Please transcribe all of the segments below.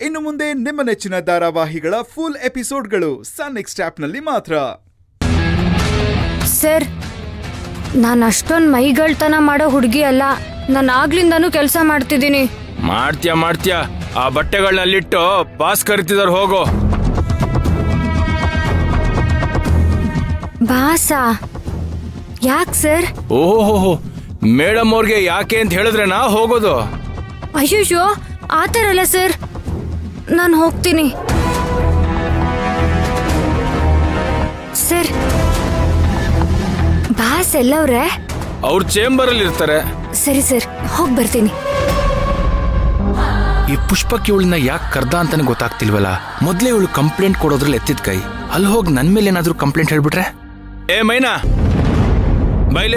ಇನ್ನು ಮುಂದೆ ನಿಮ್ಮ ನೆಚ್ಚಿನ ಧಾರಾವಾಹಿಗಳ ಫುಲ್ ಎಪಿಸೋಡ್ಗಳು ಸನ್ ನೆಕ್ಸ್ಟ್ ಆಪ್ನಲ್ಲಿ ಮಾತ್ರ ಸರ್ ನಾನು ಅಷ್ಟೊಂದು ಮೈಗಳ್ತನ ಮಾಡೋ ಹುಡುಗಿ ಅಲ್ಲ ನಾನು ಆಗ್ಲಿಂದನೂ ಕೆಲಸ ಮಾಡ್ತಿದ್ದೀನಿ ಮಾಡ್ತೀಯ ಮಾಡ್ತೀಯ ಆ ಬಟ್ಟೆಗಳನ್ನಲ್ಲಿಟ್ಟು ಬಾಸ್ ಕರಿತಿದಾರ ಹೋಗು ಬಾಸಾ ಯಾಕೆ ಸರ್ ಓಹೋ ಮೇಡಮ್ ಅವ್ರಿಗೆ ಯಾಕೆ ಅಂತ ಹೇಳಿದ್ರೆ ನಾ ಹೋಗೋದು ಅಯ್ಯೋ ಆ ಥರ ಅಲ್ಲ ಸರ್ ನಾನು ಹೋಗ್ತೀನಿ ಸರ್ ಬಾಸ್ ಎಲ್ಲವ್ರೆ ಅವ್ರ ಚೇಂಬರ್ ಅಲ್ಲಿ ಇರ್ತಾರೆ ಸರಿ ಸರ್ ಹೋಗಿ ಬರ್ತೀನಿ ಈ ಪುಷ್ಪಕ್ಕೆ ಇವಳನ್ನ ಯಾಕೆ ಕರ್ದ ಅಂತಾನೆ ಗೊತ್ತಾಗ್ತಿಲ್ವಲ್ಲ ಮೊದ್ಲೇ ಇವಳು ಕಂಪ್ಲೇಂಟ್ ಕೊಡೋದ್ರಲ್ಲಿ ಎತ್ತಿದ ಕೈ ಅಲ್ಲಿ ಹೋಗಿ ನನ್ ಮೇಲೆ ಏನಾದ್ರೂ ಕಂಪ್ಲೇಂಟ್ ಹೇಳ್ಬಿಟ್ರೆ ಏ ಮೈನಾ ಬೈಲೆ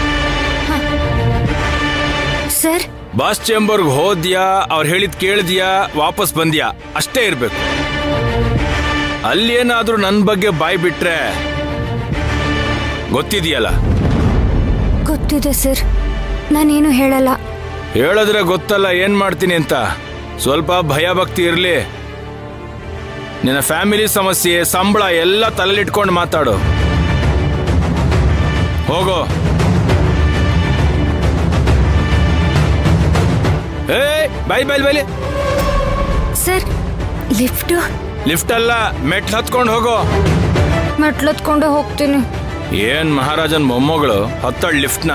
ಸರ್ ಬಾಸ್ ಚೇಂಬರ್ಗ್ ಹೋದ್ಯಾ ಅವ್ರು ಹೇಳಿದ್ ಕೇಳಿದ್ಯಾ ವಾಪಸ್ ಬಂದ್ಯಾ ಅಷ್ಟೇ ಇರ್ಬೇಕು ಅಲ್ಲಿ ಏನಾದ್ರೂ ನನ್ ಬಗ್ಗೆ ಬಾಯ್ ಬಿಟ್ರೆ ಗೊತ್ತಿದೆಯಲ್ಲ ಗೊತ್ತಿದೆ ಸರ್ ನಾನೇನು ಹೇಳಲ್ಲ ಹೇಳಿದ್ರೆ ಗೊತ್ತಲ್ಲ ಏನ್ ಮಾಡ್ತೀನಿ ಅಂತ ಸ್ವಲ್ಪ ಭಯ ಭಕ್ತಿ ಇರ್ಲಿ ನಿನ್ನ ಫ್ಯಾಮಿಲಿ ಸಮಸ್ಯೆ ಸಂಬಳ ಎಲ್ಲ ತಲೆಲಿಟ್ಕೊಂಡು ಮಾತಾಡು ಹೋಗೋ ಏ ಬೈ ಬೈ ಬೈಲಿ ಸರ್ ಲಿಫ್ಟು ಲಿಫ್ಟ್ ಅಲ್ಲ ಮೆಟ್ಲ್ ಹತ್ಕೊಂಡು ಹೋಗೋ ಮೆಟ್ಲತ್ಕೊಂಡು ಹೋಗ್ತೀನಿ ಏನ್ ಮಹಾರಾಜನ್ ಮೊಮ್ಮಗಳು ಹತ್ತಳ್ ಲಿಫ್ಟ್ನ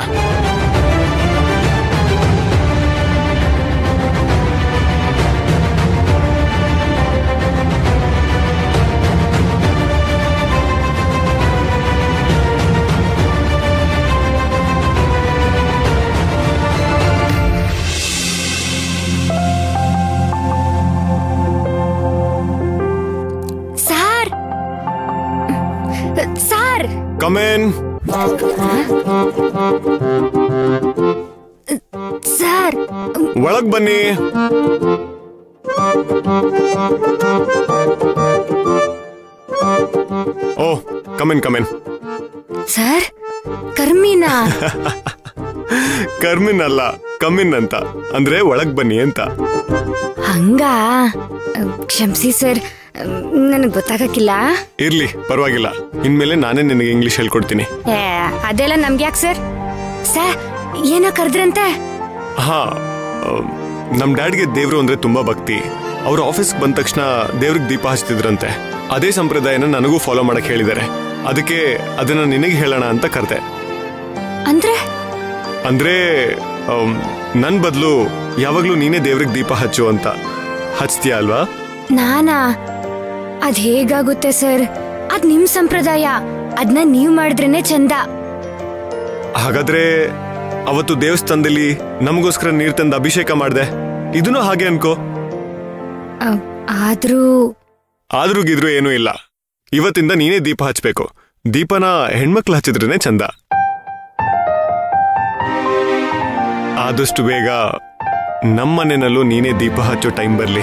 ಸಾರ್ ಸಾರ್ ಕಮೇನ್ ಸಾರ್ ಒಳಗ್ ಬನ್ನಿ ಓ ಕಮೆನ್ ಕಮೆನ್ ಸರ್ ಕರ್ಮಿನಾ ಕರ್ಮಿನ್ ಅಲ್ಲ ಕಮಿನ್ ಅಂತ ಅಂದ್ರೆ ಒಳಗ್ ಬನ್ನಿ ಅಂತ ಹಂಗ ಕ್ಷಮಿಸಿ ಸರ್ ನನಗೆ ಗೊತ್ತಾಗಕ್ಕಿಲ್ಲ ಇರ್ಲಿ ಪರವಾಗಿಲ್ಲ ಇನ್ಮೇಲೆ ನಾನೇ ನಿನಗೆ ಇಂಗ್ಲಿಷ್ ಹೇಳ್ಕೊಡ್ತೀನಿ ಏ, ಅದೆಲ್ಲ ನಮ್ಗೆ ಯಾಕೆ ಸರ್ ಸರ್ ಏನೋ ಕರೆದ್ರಂತೆ ಹಾ ಆ, ನಮ್ ಡ್ಯಾಡ್ಗೆ ದೇವ್ರು ಅಂದ್ರೆ ತುಂಬಾ ಭಕ್ತಿ ಅವ್ರ ಆಫೀಸ್ಗೆ ಬಂದ ತಕ್ಷಣ ದೇವ್ರಿಗೆ ದೀಪ ಹಚ್ತಿದ್ರಂತೆ ಅದೇ ಸಂಪ್ರದಾಯನ ನನಗೂ ಫಾಲೋ ಮಾಡಕ್ ಹೇಳಿದ್ದಾರೆ ಅದಕ್ಕೆ ಅದನ್ನ ನಿನಗೆ ಹೇಳೋಣ ಅಂತ ಕರೆದೆ ಅಂದ್ರೆ ಅಂದ್ರೆ ಆಮ್, ನನ್ ಬದಲು ಯಾವಾಗ್ಲೂ ನೀನೇ ದೇವ್ರಿಗೆ ದೀಪ ಹಚ್ಚು ಅಂತ ಹಚ್ತೀಯ ಅಲ್ವಾ ನಾನಾ ಅದ್ ಹೇಗಾಗುತ್ತೆ ಸರ್ ಅದ್ ನಿಮ್ ಸಂಪ್ರದಾಯ ಅದ್ನ ನೀವ್ ಮಾಡಿದ್ರೇನೆ ಚಂದ ಹಾಗಾದ್ರೆ ಅವತ್ತು ದೇವಸ್ಥಾನದಲ್ಲಿ ನಮಗೋಸ್ಕರ ನೀರ್ ತಂದು ಅಭಿಷೇಕ ಮಾಡ್ದೆ ಇದನ್ನು ಹಾಗೆ ಅನ್ಕೋ ಅ, ಆದ್ರೂ ಆದ್ರೂ ಗಿದ್ರು ಏನೂ ಇಲ್ಲ ಇವತ್ತಿಂದ ನೀನೇ ದೀಪ ಹಚ್ಬೇಕು ದೀಪನ ಹೆಣ್ಮಕ್ಳು ಹಚ್ಚಿದ್ರೇನೆ ಚಂದ ಆದಷ್ಟು ಬೇಗ ನಮ್ಮನೆನಲ್ಲೂ ನೀನೇ ದೀಪ ಹಚ್ಚೋ ಟೈಮ್ ಬರ್ಲಿ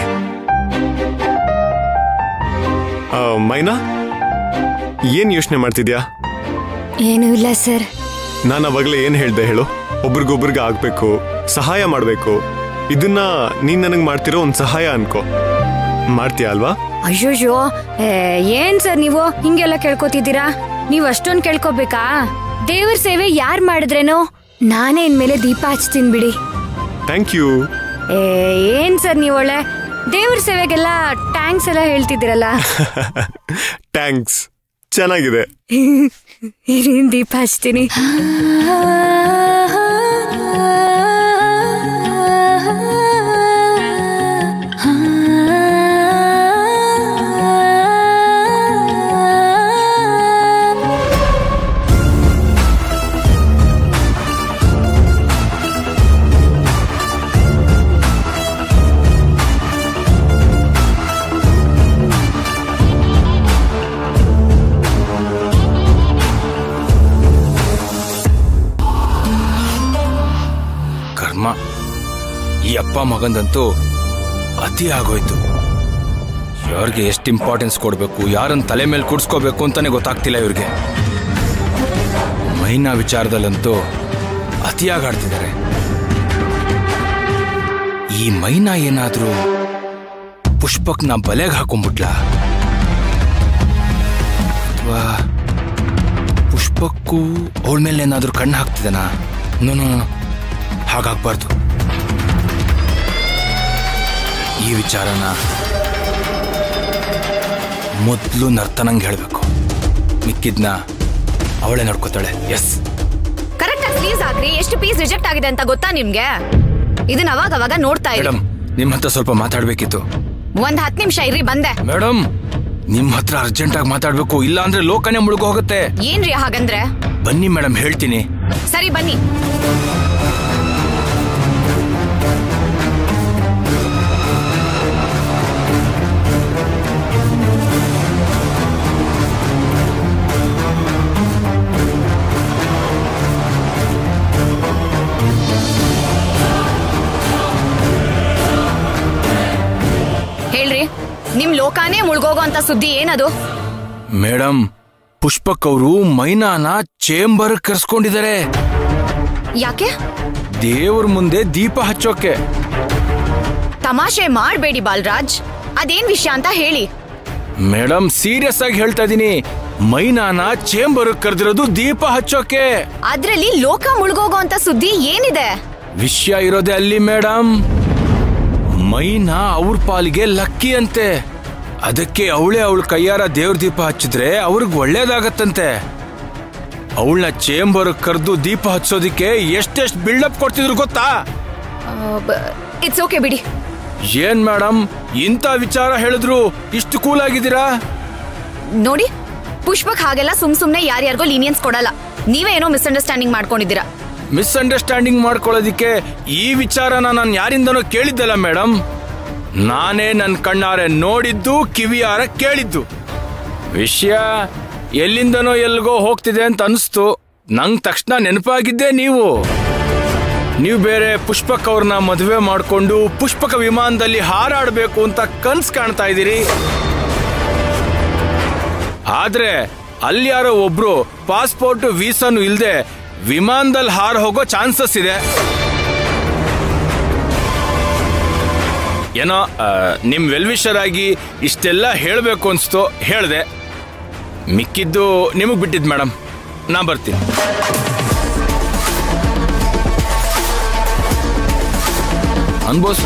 ಆ, ಮೈನಾ ಏನ್ ಯೋಚನೆ ಮಾಡ್ತಿದ್ಯಾ ಏನೂ ಇಲ್ಲ ಸರ್ ನಾನು ಅವಾಗಲೇ ಏನ್ ಹೇಳ್ದೆ ಹೇಳು ಒಬ್ರಿಗೊಬ್ರಿಗೆ ಆಗ್ಬೇಕು ಸಹಾಯ ಮಾಡ್ಬೇಕು ಇದನ್ನ ನೀನ್ ನನಗ್ ಮಾಡ್ತಿರೋ ಒಂದ್ ಸಹಾಯ ಅನ್ಕೋ ಮಾಡ್ತೀಯ ಅಲ್ವಾ ಅಯ್ಯೋಯ್ಯೋ ಏ, ಏನ್ ಸರ್ ನೀವು ಹಿಂಗೆಲ್ಲ ಕೇಳ್ಕೊತಿದ್ದೀರಾ ನೀವ್ ಅಷ್ಟೊಂದ್ ಕೇಳ್ಕೊಬೇಕಾ ದೇವ್ರ ಸೇವೆ ಯಾರ್ ಮಾಡಿದ್ರೇನೋ ನಾನೇ ಇನ್ಮೇಲೆ ದೀಪ ಹಚ್ತೀನಿ ಬಿಡಿ ಥ್ಯಾಂಕ್ ಯು ಏ, ಏನ್ ಸರ್ ನೀವು ಒಳ್ಳೆ ದೇವ್ರ ಸೇವೆಗೆಲ್ಲ ಟ್ಯಾಂಕ್ಸ್ ಎಲ್ಲ ಹೇಳ್ತಿದ್ದೀರಲ್ಲ ಥ್ಯಾಂಕ್ಸ್ ಚೆನ್ನಾಗಿದೆ ಇರಿನ್ ದೀಪ ಹಚ್ತೀನಿ ಕರ್ಮ ಈ ಅಪ್ಪ ಮಗಂದಂತೂ ಅತಿ ಆಗೋಯ್ತು ಯಾರಿಗೆ ಎಷ್ಟು ಇಂಪಾರ್ಟೆನ್ಸ್ ಕೊಡಬೇಕು ಯಾರನ್ನ ತಲೆ ಮೇಲೆ ಕೂಡ್ಸ್ಕೋಬೇಕು ಅಂತಾನೆ ಗೊತ್ತಾಗ್ತಿಲ್ಲ ಇವ್ರಿಗೆ ಮೈನಾ ವಿಚಾರದಲ್ಲಂತೂ ಅತಿಯಾಗಿ ಆಡ್ತಿದ್ದಾರೆ ಈ ಮೈನಾ ಏನಾದ್ರೂ ಪುಷ್ಪಕ್ನ ಬಲೆಗೆ ಹಾಕೊಂಡ್ಬಿಟ್ಲಾ ಅಥವಾ ಪುಷ್ಪಕ್ಕೂ ಅವಳ ಮೇಲೆ ಏನಾದ್ರೂ ಕಣ್ಣು ಹಾಕ್ತಿದ್ದಾನಾ ನೋ ನೋ ನೋ. ಹಾಗಾಗ್ಬಾರ್ದು ಈ ವಿಚಾರನ ಮೊದಲು ನರ್ತನಂಗೆ ಹೇಳಬೇಕು ಮಿಕ್ಕಿದ್ನ ಅವಳೇ ನೋಡ್ಕೋತಾಳೆ ಎಸ್ ಕರೆಕ್ಟ್ ಆಗಿ ಪ್ಲೀಸ್ ಆಗ್ರಿ ಎಷ್ಟು ಪೀಸ್ ರಿಜೆಕ್ಟ್ ಆಗಿದೆ ಅಂತ ಗೊತ್ತಾ ನಿಮ್ಗೆ ಇದನ್ನ ಅವಾಗ ಅವಾಗ ನೋಡ್ತಾ ಇರಿ ಮೇಡಮ್ ನಿಮ್ಮ ಹತ್ರ ಸ್ವಲ್ಪ ಮಾತಾಡ್ಬೇಕಿತ್ತು ಒಂದ್ ಹತ್ ನಿಮಿಷ ಇರ್ರಿ ಬಂದೆ ಮೇಡಮ್ ನಿಮ್ಮ ಹತ್ರ ಅರ್ಜೆಂಟ್ ಆಗಿ ಮಾತಾಡ್ಬೇಕು ಇಲ್ಲ ಅಂದ್ರೆ ಲೋಕನೇ ಮುಳುಗೋಗುತ್ತೆ ಏನ್ರಿ ಹಾಗಂದ್ರೆ ಬನ್ನಿ ಮೇಡಮ್ ಹೇಳ್ತೀನಿ ಸರಿ ಬನ್ನಿ ಹೇಳ್ರಿ ನಿಮ್ ಲೋಕಾನೇ ಮುಳ್ಗೋಗೋ ಅಂತ ಸುದ್ದಿ ಏನದು ಮೇಡಮ್ ಪುಷ್ಪಕ್ ಅವರು ಮೈನಾನ ಚೇಂಬರ್ ಕರ್ಸ್ಕೊಂಡಿದ್ದಾರೆ ಯಾಕೆ ದೇವ್ರ ಮುಂದೆ ದೀಪ ಹಚ್ಚೋಕೆ ತಮಾಷೆ ಮಾಡ್ಬೇಡಿ ಬಾಲ್ರಾಜ್ ಅದೇನ್ ವಿಷಯ ಅಂತ ಹೇಳಿ ಮೇಡಮ್ ಸೀರಿಯಸ್ ಆಗಿ ಹೇಳ್ತಾ ಇದೀನಿ ಮೈನಾನ ಚೇಂಬರ್ ಕರೆದಿರೋದು ದೀಪ ಹಚ್ಚೋಕೆ ಅದ್ರಲ್ಲಿ ಲೋಕ ಮುಳ್ಗೋಗೋ ಅಂತ ಸುದ್ದಿ ಏನಿದೆ ವಿಷಯ ಇರೋದೇ ಅಲ್ಲಿ ಮೇಡಮ್ ಮೈನಾ ಅವ್ರ ಪಾಲಿಗೆ ಲಕ್ಕಿ ಅಂತೆ ಅದಕ್ಕೆ ಅವಳೇ ಅವಳ ಕೈಯಾರ ದೇವ್ರ ದೀಪ ಹಚ್ಚಿದ್ರೆ ಅವ್ರಿಗೆ ಒಳ್ಳೇದಾಗತ್ತಂತೆ ಅವಳನ್ನ ಚೇಂಬರ್ ಕರೆದು ದೀಪ ಹಚ್ಚೋದಿಕ್ಕೆ ಎಷ್ಟೆಷ್ಟು ಬಿಲ್ಡಪ್ ಕೊಡ್ತಿದ್ರು ಗೊತ್ತಾ ಇಟ್ಸ್ ಓಕೆ ಬಿಡಿ ಏನ್ ಮೇಡಮ್ ಇಂಥ ವಿಚಾರ ಹೇಳಿದ್ರು ಇಷ್ಟು ಕೂಲ್ ಆಗಿದ್ದೀರಾ ನೋಡಿ ಪುಷ್ಪಕ್ ಹಾಗೆಲ್ಲ ಸುಮ್ ಸುಮ್ನೆ ಯಾರ್ಯಾರಿಗೋ ಲೀನಿಯನ್ಸ್ ಕೊಡಲ್ಲ ನೀವೇ ಏನೋ ಮಿಸ್ಅಂಡರ್ಸ್ಟ್ಯಾಂಡಿಂಗ್ ಮಾಡ್ಕೊಂಡಿದ್ದೀರಾ ಮಿಸ್ಅಂಡರ್ಸ್ಟ್ಯಾಂಡಿಂಗ್ ಮಾಡ್ಕೊಳ್ಳೋದಿಕ್ಕೆ ಈ ವಿಚಾರನ ನಾನು ಯಾರಿಂದನೋ ಕೇಳಿದ್ದಲ್ಲ ಮೇಡಮ್ ನಾನೇ ನನ್ನ ಕಣ್ಣಾರೆ ನೋಡಿದ್ದು ಕಿವಿಯಾರ ಕೇಳಿದ್ದು ವಿಷಯ ಎಲ್ಲಿಂದನೋ ಎಲ್ಗೋ ಹೋಗ್ತಿದೆ ಅಂತ ಅನಿಸ್ತು ನಂಗೆ ತಕ್ಷಣ ನೆನಪಾಗಿದ್ದೇ ನೀವು ನೀವು ಬೇರೆ ಪುಷ್ಪಕ್ ಅವ್ರನ್ನ ಮದುವೆ ಮಾಡಿಕೊಂಡು ಪುಷ್ಪಕ ವಿಮಾನದಲ್ಲಿ ಹಾರಾಡಬೇಕು ಅಂತ ಕನ್ಸ್ ಕಾಣ್ತಾ ಇದ್ದೀರಿ ಆದ್ರೆ ಅಲ್ಲಿ ಯಾರೋ ಒಬ್ರು ಪಾಸ್ಪೋರ್ಟ್ ವೀಸಾನು ಇಲ್ದೆ ವಿಮಾನದಲ್ಲಿ ಹಾರ ಹೋಗೋ ಚಾನ್ಸಸ್ ಇದೆ ಏನೋ ಆ, ನಿಮ್ ವೆಲ್ವಿಷರ್ ಆಗಿ ಇಷ್ಟೆಲ್ಲ ಹೇಳಬೇಕು ಅನ್ಸ್ತು ಹೇಳ್ದೆ ಮಿಕ್ಕಿದ್ದು ನಿಮಗ್ ಬಿಟ್ಟಿದ್ ಮೇಡಮ್ ನಾ ಬರ್ತೀನಿ ಅನ್ಬೋಸ್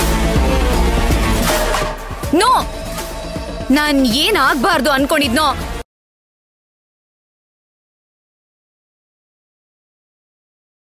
ನೋ ನಾನ್ ಏನ್ ಆಗ್ಬಾರ್ದು ಅನ್ಕೊಂಡಿದ್ನೋ